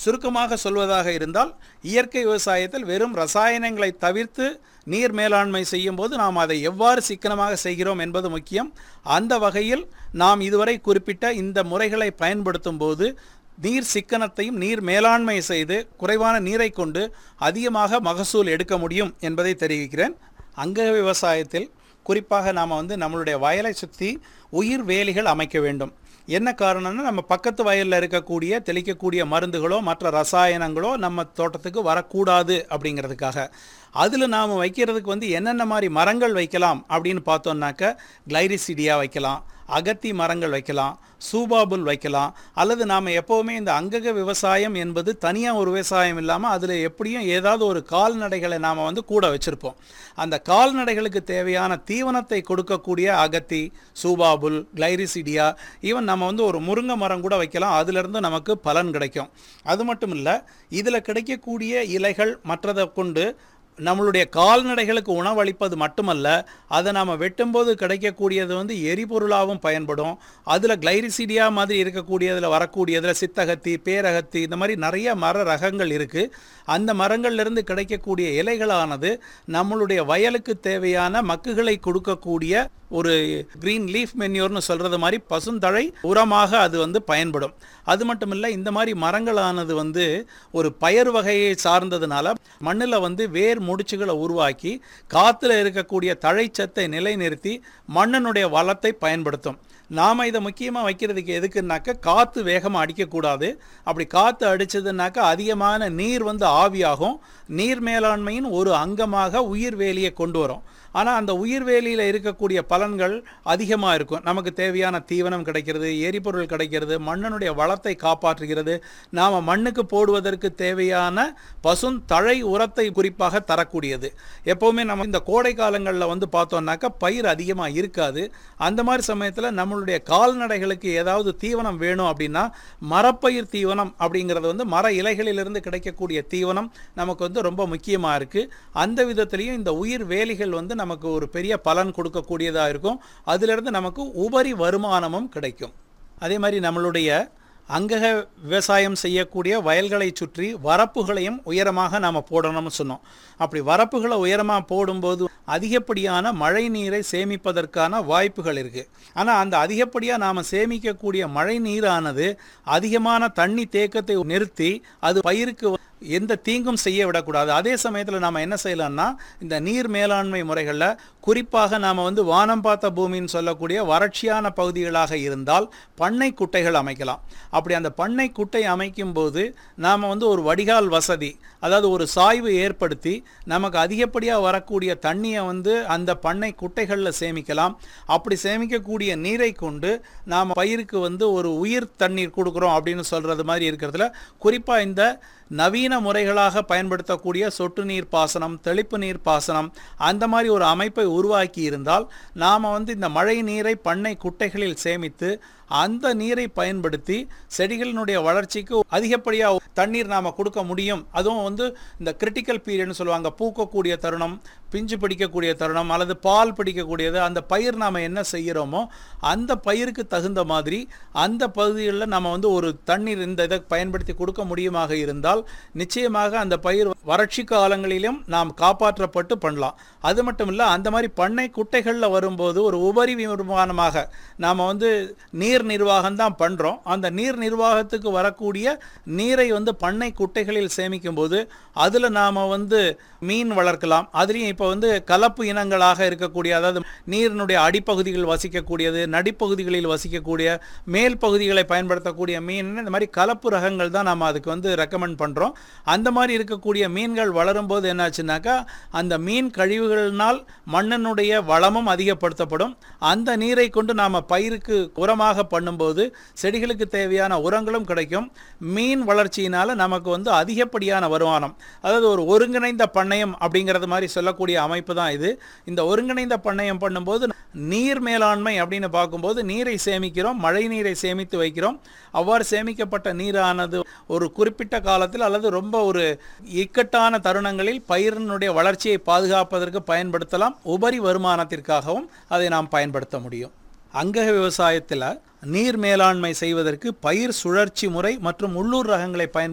சுருக்கமாக சொல்வதாக இருந்தால் இயற்கை விவசாயத்தில் வெறும் ரசாயனங்களை தவிர்த்து நீர் மேலாண்மை செய்யும்போது நாம் அதை எவ்வாறு சிக்கனமாக செய்கிறோம் என்பது முக்கியம் அந்த வகையில் நாம் இதுவரை குறிப்பிட்ட இந்த முறைகளை பயன்படுத்தும் போது நீர் சிக்கனத்தையும் நீர் மேலாண்மை செய்து குறைவான நீரை கொண்டு அதிகமாக மகசூல் எடுக்க முடியும் என்பதை தெரிவிக்கிறேன் அங்க விவசாயத்தில் குறிப்பாக நாம் வந்து நம்மளுடைய வயலை சுற்றி உயிர் வேலிகள் அமைக்க வேண்டும் என்ன காரணம்னா நம்ம பக்கத்து வயலில் இருக்கக்கூடிய தெளிக்கக்கூடிய மருந்துகளோ மற்ற ரசாயனங்களோ நம்ம தோட்டத்துக்கு வரக்கூடாது அப்படிங்கிறதுக்காக அதில் நாம் வைக்கிறதுக்கு வந்து என்னென்ன மாதிரி மரங்கள் வைக்கலாம் அப்படின்னு பார்த்தோம்னாக்க கிளைரிசிடியா வைக்கலாம் அகத்தி மரங்கள் வைக்கலாம் சூபாபுல் வைக்கலாம் அல்லது நாம் எப்போவுமே இந்த அங்கக விவசாயம் என்பது தனியாக ஒரு விவசாயம் இல்லாமல் அதில் எப்படியும் ஏதாவது ஒரு கால்நடைகளை நாம் வந்து கூட வச்சுருப்போம் அந்த கால்நடைகளுக்கு தேவையான தீவனத்தை கொடுக்கக்கூடிய அகத்தி சூபாபுல் கிளைரிசிடியா ஈவன் நம்ம வந்து ஒரு முருங்கை மரம் கூட வைக்கலாம் அதிலிருந்து நமக்கு பலன் கிடைக்கும் அது மட்டும் இல்லை இதில் கிடைக்கக்கூடிய இலைகள் மற்றதை கொண்டு நம்மளுடைய கால்நடைகளுக்கு உணவளிப்பது மட்டுமல்ல அதை நாம் வெட்டும்போது கிடைக்கக்கூடியது வந்து எரிபொருளாகவும் பயன்படும் அதில் கிளைரிசிடியா மாதிரி இருக்கக்கூடியதில் வரக்கூடியதில் சித்தகத்தி பேரகத்தி இந்த மாதிரி நிறைய மர ரகங்கள் இருக்குது அந்த மரங்கள்லேருந்து கிடைக்கக்கூடிய இலைகளானது நம்மளுடைய வயலுக்கு தேவையான மக்குகளை கொடுக்கக்கூடிய ஒரு கிரீன் லீஃப் மென்யூர்னு சொல்கிறது மாதிரி பசுந்தழை உரமாக அது வந்து பயன்படும் அது மட்டும் இல்லை இந்த மாதிரி மரங்களானது வந்து ஒரு பயிர் வகையை சார்ந்ததுனால மண்ணில் வந்து வேர் முடிச்சுகளை உருவாக்கி காற்றுல இருக்கக்கூடிய தழைச்சத்தை நிலைநிறுத்தி மண்ணினுடைய வளத்தை பயன்படுத்தும் நாம் இதை முக்கியமாக வைக்கிறதுக்கு எதுக்குன்னாக்க காற்று வேகமாக அடிக்கக்கூடாது அப்படி காற்று அடிச்சதுனாக்கா அதிகமான நீர் வந்து ஆவியாகும் நீர் மேலாண்மையின் ஒரு அங்கமாக உயிர் வேலியை கொண்டு வரும் ஆனால் அந்த உயிர் வேலியில் இருக்கக்கூடிய பலன்கள் அதிகமாக இருக்கும் நமக்கு தேவையான தீவனம் கிடைக்கிறது எரிபொருள் கிடைக்கிறது மண்ணினுடைய வளத்தை காப்பாற்றுகிறது நாம் மண்ணுக்கு போடுவதற்கு தேவையான பசும் தழை உரத்தை குறிப்பாக தரக்கூடியது எப்போவுமே நம்ம இந்த கோடை காலங்களில் வந்து பார்த்தோம்னாக்கா பயிர் அதிகமாக இருக்காது அந்த மாதிரி சமயத்தில் நம்மளுடைய கால்நடைகளுக்கு ஏதாவது தீவனம் வேணும் அப்படின்னா மரப்பயிர் தீவனம் அப்படிங்கிறது வந்து மர இலைகளிலிருந்து கிடைக்கக்கூடிய தீவனம் நமக்கு வந்து ரொம்ப முக்கியமாக இருக்குது அந்த விதத்திலையும் இந்த உயிர் வேலிகள் வந்து நமக்கு ஒரு பெரிய பலன் கொடுக்கக்கூடியதாக இருக்கும் அதிலிருந்து நமக்கு உபரி வருமானமும் கிடைக்கும் அதே மாதிரி நம்மளுடைய அங்கக விவசாயம் செய்யக்கூடிய வயல்களை சுற்றி வரப்புகளையும் உயரமாக நாம் போடணும்னு சொன்னோம் அப்படி வரப்புகளை உயரமாக போடும்போது அதிகப்படியான மழை நீரை சேமிப்பதற்கான வாய்ப்புகள் இருக்குது ஆனால் அந்த அதிகப்படியாக நாம் சேமிக்கக்கூடிய மழை நீரானது அதிகமான தண்ணி தேக்கத்தை நிறுத்தி அது பயிருக்கு எந்த தீங்கும் செய்ய விடக்கூடாது அதே சமயத்தில் நாம் என்ன செய்யலாம்னா இந்த நீர் மேலாண்மை முறைகளில் குறிப்பாக நாம் வந்து வானம் பார்த்த பூமின்னு சொல்லக்கூடிய வறட்சியான பகுதிகளாக இருந்தால் பண்ணை குட்டைகள் அமைக்கலாம் அப்படி அந்த பண்ணை குட்டை அமைக்கும் போது நாம் வந்து ஒரு வடிகால் வசதி அதாவது ஒரு சாய்வு ஏற்படுத்தி நமக்கு அதிகப்படியாக வரக்கூடிய தண்ணியை வந்து அந்த பண்ணை குட்டைகளில் சேமிக்கலாம் அப்படி சேமிக்கக்கூடிய நீரை கொண்டு நாம் பயிருக்கு வந்து ஒரு உயிர் தண்ணீர் கொடுக்குறோம் அப்படின்னு சொல்கிறது மாதிரி இருக்கிறதுல குறிப்பாக இந்த நவீன முறைகளாக பயன்படுத்தக்கூடிய சொட்டு நீர் பாசனம் தெளிப்பு நீர் பாசனம் அந்த மாதிரி ஒரு அமைப்பை உருவாக்கி இருந்தால் நாம் வந்து இந்த மழை நீரை பண்ணை குட்டைகளில் சேமித்து அந்த நீரை பயன்படுத்தி செடிகளினுடைய வளர்ச்சிக்கு அதிகப்படியாக தண்ணீர் நாம் கொடுக்க முடியும் அதுவும் வந்து இந்த கிரிட்டிக்கல் பீரியட்னு சொல்லுவாங்க பூக்கக்கூடிய தருணம் பிஞ்சு பிடிக்கக்கூடிய தருணம் அல்லது பால் பிடிக்கக்கூடியது அந்த பயிர் நாம் என்ன செய்கிறோமோ அந்த பயிருக்கு தகுந்த மாதிரி அந்த பகுதிகளில் நம்ம வந்து ஒரு தண்ணீர் இந்த இதை பயன்படுத்தி கொடுக்க முடியுமாக இருந்தால் நிச்சயமாக அந்த பயிர் வறட்சி காலங்களிலும் நாம் காப்பாற்றப்பட்டு பண்ணலாம் அது மட்டும் இல்லை அந்த மாதிரி பண்ணை குட்டைகளில் வரும்போது ஒரு உபரி வருமானமாக நாம் வந்து நீர் நிர்வாகம் தான் பண்ணுறோம் அந்த நீர் நிர்வாகத்துக்கு வரக்கூடிய நீரை வந்து பண்ணை குட்டைகளில் சேமிக்கும் போது அதில் நாம் வந்து மீன் வளர்க்கலாம் அதுலேயும் இப்போ வந்து கலப்பு இனங்களாக இருக்கக்கூடிய அதாவது நீரினுடைய அடிப்பகுதிகள் வசிக்கக்கூடியது நடிப்பகுதிகளில் வசிக்கக்கூடிய மேல் பகுதிகளை பயன்படுத்தக்கூடிய மீன் இந்த மாதிரி கலப்பு ரகங்கள் தான் நம்ம அதுக்கு வந்து ரெக்கமெண்ட் பண்ணுறோம் அந்த மாதிரி இருக்கக்கூடிய மீன்கள் வளரும்போது என்னாச்சுனாக்கா அந்த மீன் கழிவுகளினால் மண்ணினுடைய வளமும் அதிகப்படுத்தப்படும் அந்த நீரை கொண்டு நாம் பயிருக்கு உரமாக பண்ணும்போது செடிகளுக்கு தேவையான உரங்களும் கிடைக்கும் மீன் வளர்ச்சியினால் நமக்கு வந்து அதிகப்படியான வருமானம் அதாவது ஒரு ஒருங்கிணைந்த பண்ணையம் அப்படிங்கிறது மாதிரி சொல்லக்கூடிய அமைப்பு தான் இது இந்த ஒருங்கிணைந்த பண்ணையம் பண்ணும்போது நீர் மேலாண்மை அப்படின்னு பார்க்கும்போது நீரை சேமிக்கிறோம் மழை நீரை சேமித்து வைக்கிறோம் அவ்வாறு சேமிக்கப்பட்ட நீரானது ஒரு குறிப்பிட்ட காலத்தில் அல்லது ரொம்ப ஒரு இக்கட்டான தருணங்களில் பயிரினுடைய வளர்ச்சியை பாதுகாப்பதற்கு பயன்படுத்தலாம் உபரி வருமானத்திற்காகவும் அதை நாம் பயன்படுத்த முடியும் அங்கக விவசாயத்தில் நீர் மேலாண்மை செய்வதற்கு பயிர் சுழற்சி முறை மற்றும் உள்ளூர் ரகங்களை பயன்